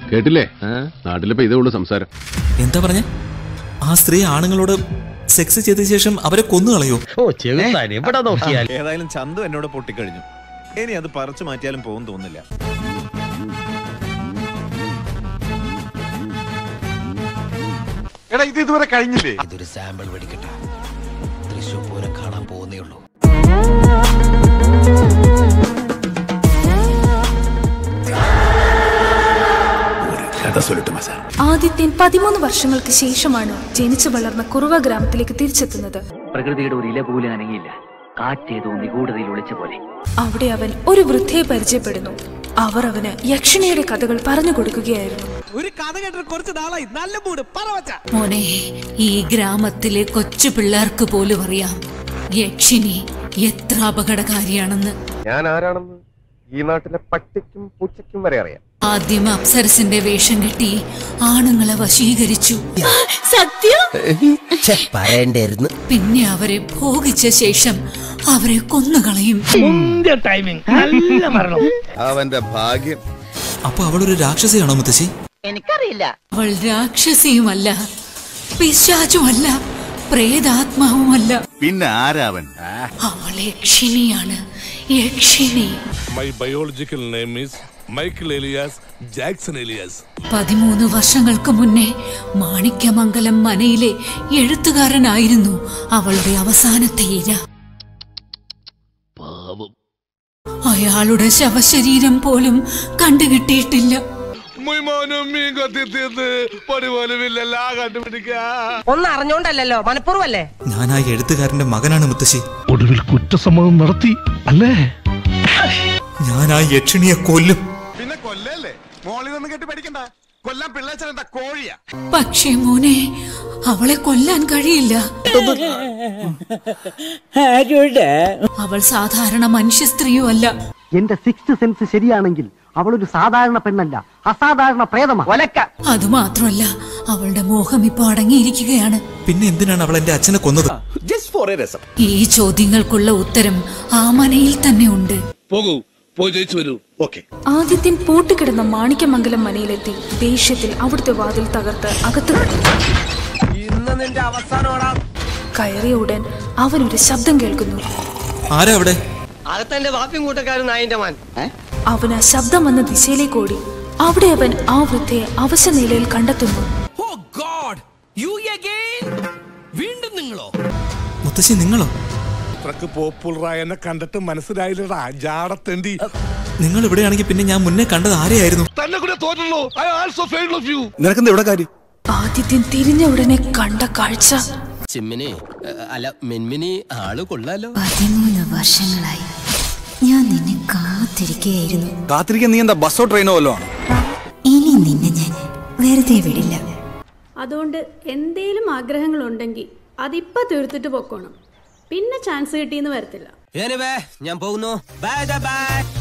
കേട്ടില്ലേ നാട്ടിലിപ്പോ ഇതേ ഉള്ളൂ സംസാരം എന്താ പറഞ്ഞ ആ സ്ത്രീ ആണുങ്ങളോട് സെക്സ് ചെയ്ത ശേഷം അവരെ കൊന്നു കളയോ ഓ ചെറുതാൻ എവിടെ നോക്കിയാൽ ഏതായാലും ചന്തു എന്നോട് പൊട്ടിക്കഴിഞ്ഞു ഇനി അത് പറിച്ചു മാറ്റിയാലും പോകും തോന്നില്ല എടാ ഇത് ഇതുവരെ കഴിഞ്ഞില്ലേ ഇതൊരു സാമ്പിൾ വെടിക്കട്ടെ തൃശൂർ പൂരം കാണാൻ പോകുന്നേ ഉള്ളൂ ആദിത്യൻ പതിമൂന്ന് വർഷങ്ങൾക്ക് ശേഷമാണ് ജനിച്ചു വളർന്ന കുറുവ ഗ്രാമത്തിലേക്ക് തിരിച്ചെത്തുന്നത് പ്രകൃതിയുടെ ഒരു ഇല പോലും അനങ്ങിയില്ല കാറ്റേതോ നിഗൂഢതയിൽ ഒളിച്ച പോലെ അവിടെ അവൻ ഒരു വൃദ്ധയെ പരിചയപ്പെടുന്നു അവർ അവന് യക്ഷിണിയുടെ കഥകൾ പറഞ്ഞു കൊടുക്കുകയായിരുന്നു മോനെ ഈ ഗ്രാമത്തിലെ കൊച്ചു പിള്ളേർക്ക് പോലും അറിയാം യക്ഷിനി എത്ര അപകടകാരിയാണെന്ന് ഞാൻ ആരാണെന്ന് ഈ നാട്ടിലെ പട്ടിക്കും പൂച്ചയ്ക്കും വരെ അറിയാം ആദ്യം അപ്സരസിന്റെ വേഷം കെട്ടി ആണുങ്ങളെ വശീകരിച്ചു സത്യം പറയണ്ടായിരുന്നു പിന്നെ അവരെ ഭോഗിച്ച ശേഷം അവരെ കൊന്നുകളയും അവന്റെ ഭാഗ്യം അപ്പൊ അവളൊരു രാക്ഷസിയാണോ മുത്തശ്ശി അവൾ രാക്ഷസിയുമല്ല പിശാചുമല്ല പ്രേതാത്മാവുമല്ല പിന്നെ ആരാവൻ അവൾ യക്ഷിണിയാണ് യക്ഷിണി My biological name is Michael Elias Jackson Elias. പതിമൂന്ന് വർഷങ്ങൾക്ക് മുന്നേ മാണിക്യമംഗലം മനയിലെ എഴുത്തുകാരനായിരുന്നു അവളുടെ അവസാനത്തെ ഇര അയാളുടെ ശവശരീരം പോലും കണ്ടുകിട്ടിയിട്ടില്ല മുയ്മോനും മീൻ കൊത്തി തീർന്ന് പണിപോലുമില്ലല്ല കണ്ടുപിടിക്കാ ഒന്ന് അറിഞ്ഞോണ്ടല്ലോ മനഃപൂർവ്വല്ലേ ഞാൻ ആ എഴുത്തുകാരന്റെ മകനാണ് മുത്തശ്ശി ഒടുവിൽ കുറ്റസമ്മതം നടത്തി അല്ലേ ഞാൻ ആ യക്ഷിണിയെ കൊല്ലും പിന്നെ കൊല്ലല്ലേ മോളിൽ നിന്ന് കെട്ടി പഠിക്കണ്ട കൊല്ലാൻ പിള്ളേച്ചനെന്താ കോഴിയാ പക്ഷേ മോനെ അവളെ കൊല്ലാൻ കഴിയില്ല അവൾ സാധാരണ മനുഷ്യ സ്ത്രീയുമല്ല എന്റെ സിക്സ് സെൻസ് ശരിയാണെങ്കിൽ അവളൊരു സാധാരണ പെണ്ണല്ല അസാധാരണ പ്രേതമാ ഒലക്ക അതുമാത്രമല്ല അവളുടെ മോഹം ഇപ്പൊ അടങ്ങിയിരിക്കുകയാണ് പിന്നെ എന്തിനാണ് അവൾ എന്റെ അച്ഛനെ കൊന്നത് ഈ ചോദ്യങ്ങൾക്കുള്ള ഉത്തരം ആ മനയിൽ തന്നെ ഉണ്ട് പോകൂ പോയി ജയിച്ചു വരൂ ആദിത്യൻ പൂട്ടിക്കിടന്ന മാണിക്യമംഗലം മനയിലെത്തി ദേഷ്യത്തിൽ അവിടുത്തെ വാതിൽ തകർത്ത് അകത്ത് കടന്നു ഇന്ന് നിന്റെ അവസാനോടാ കയറിയ ഉടൻ അവൻ ഒരു ശബ്ദം കേൾക്കുന്നു ആരാ അവിടെ അകത്തെന്റെ വാപ്പിയും കൂട്ടക്കാരൻ നായിന്റെ മാൻ അവൻ ആ ശബ്ദം വന്ന ദിശയിലേക്ക് ഓടി അവിടെ അവൻ ആ വൃദ്ധയെ അവശ നിലയിൽ കണ്ടെത്തുന്നു വീണ്ടും നിങ്ങളോ മുത്തശ്ശി നിങ്ങളോ ഇത്രക്ക് പോപ്പുലറായ എന്നെ കണ്ടിട്ട് മനസ്സിലായില്ലടാ ജാടത്തേണ്ടി നിങ്ങൾ ഇവിടെയാണെങ്കിൽ പിന്നെ ഞാൻ മുന്നേ കണ്ടത് ആരെയായിരുന്നു തന്നെ കൂടെ തോന്നുള്ളൂ I also fail of you നിനക്കെന്താ ഇവിടെ കാര്യം ആദിത്യൻ തിരിഞ്ഞ ഉടനെ കണ്ട കാഴ്ച ചിമ്മിനി അല്ല മിൻമിനി ആള് കൊള്ളാലോ പതിമൂന്ന് വർഷങ്ങളായി ഞാൻ നിന്നെ കാത്തിരിക്കുകയായിരുന്നു കാത്തിരിക്കാൻ നീ എന്താ ബസ്സോ ട്രെയിനോ വല്ലോ ആണ് ഇനി നിന്നെ ഞാൻ വെറുതെ വിടില്ല അതുകൊണ്ട് എന്തേലും ആഗ്രഹങ്ങളുണ്ടെങ്കിൽ അതിപ്പോ തീർത്തിട്ട് പൊക്കോണം പിന്നെ ചാൻസ് കിട്ടിയെന്ന് വരത്തില്ല ഞാൻ പോകുന്നു ബൈ ബൈ